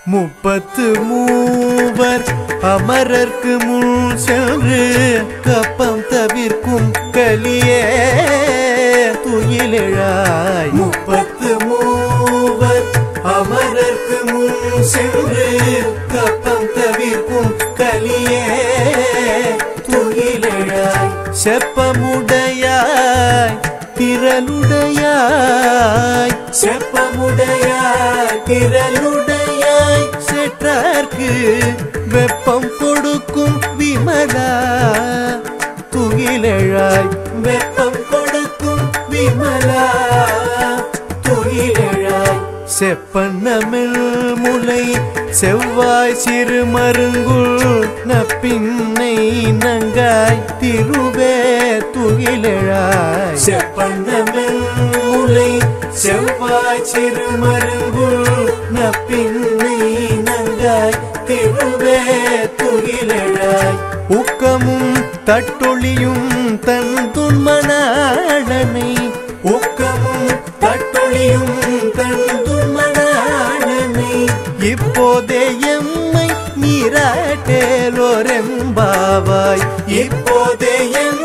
முப்பத்து மூவர் அமரர்க்கு முன் சென்று கப்பம் தவிர்க்கும் கலியே துயிலெழாய் முப்பத்து மூவர் அமரர்க்கு முன் சென்று கப்பம் தவிர்க்கும் கலியே துயிலெழாய் செப்பமுடையாய் திரளுடையாய் செப்பமுடையாய் திரளுடையாய் செற்றார்க்கு வெப்பம் கொடுக்கும் விமலா துயிலெழாய் வெப்பம் கொடுக்கும் விமலா துயிலெழாய் செப்பன்னமில் முலை செவ்வாய் சிறு மருங்குள் நப்பின்னை நங்காய் திருவே துயிலெழாய் செப்பன்னமில் முலை செவ்வாய் சிறு மருங்குள் நப்பின்னை நங்காய் திருவே துயிலெழாய் ஊக்கமும் தட்டொழியும் தன் துன்மனாளனை ஊக்கமும் தட்டொழியும் தன் துன்மனாளனை இப்போதே எம்மை நீராட்டேலோரெம்பாவாய் இப்போதே எம்மை